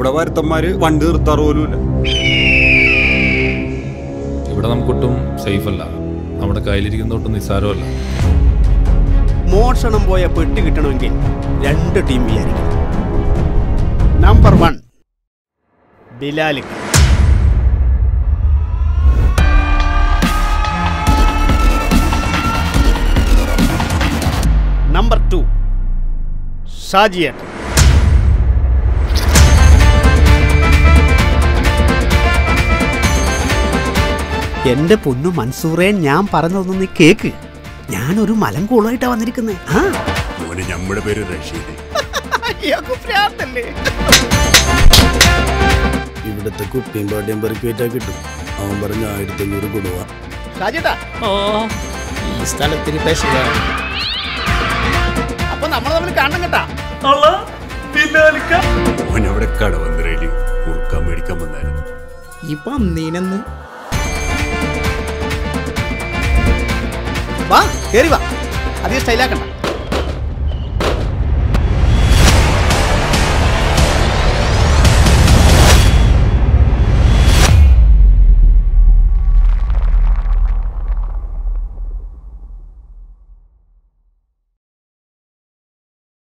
അവിടെ വരുത്തന്മാര് വണ്ടി നിർത്താറ് പോലുമില്ല ഇവിടെ നമുക്കൊട്ടും സേഫ് അല്ല നമ്മുടെ കയ്യിലിരിക്കുന്ന ഒട്ടും നിസ്സാരമല്ല മോഷണം പോയ പെട്ടി കിട്ടണമെങ്കിൽ രണ്ട് ടീം വിചാരിക്കണം നമ്പർ വൺ ബിലാലിക്ക നമ്പർ ടു ഷാജിയേട്ടൻ എന്റെ പൊന്നു മൻസൂറേ ഞാൻ പറഞ്ഞതൊന്നും നീ കേക്ക് ഞാനൊരു മലങ്കൂളായിട്ടാ വന്നിരിക്കുന്നത് ആ മോനെ നമ്മുടെ പേര് റഷീദ് ഇവിടുത്തെ കുപ്പിയും പാട്ടിയും പെറുക്കി വെച്ചാൽ കിട്ടും അവൻ പറഞ്ഞ ആയിരത്തി അഞ്ഞൂറ് കൊടുവ ഷാജിയേട്ടാ ഓ ഈ സ്ഥലത്തിന് പെശകാണ് അപ്പൊ നമ്മൾ തമ്മിൽ കാണണം കേട്ടാ മോൻ അവിടെ കടവന്തരയില് മുറുക്കാൻ മേടിക്കാൻ വന്നായിരുന്നു ഈ പന്നീനെന്ന് വാ കേറി വാ അധികം സ്റ്റൈലാക്കണ്ട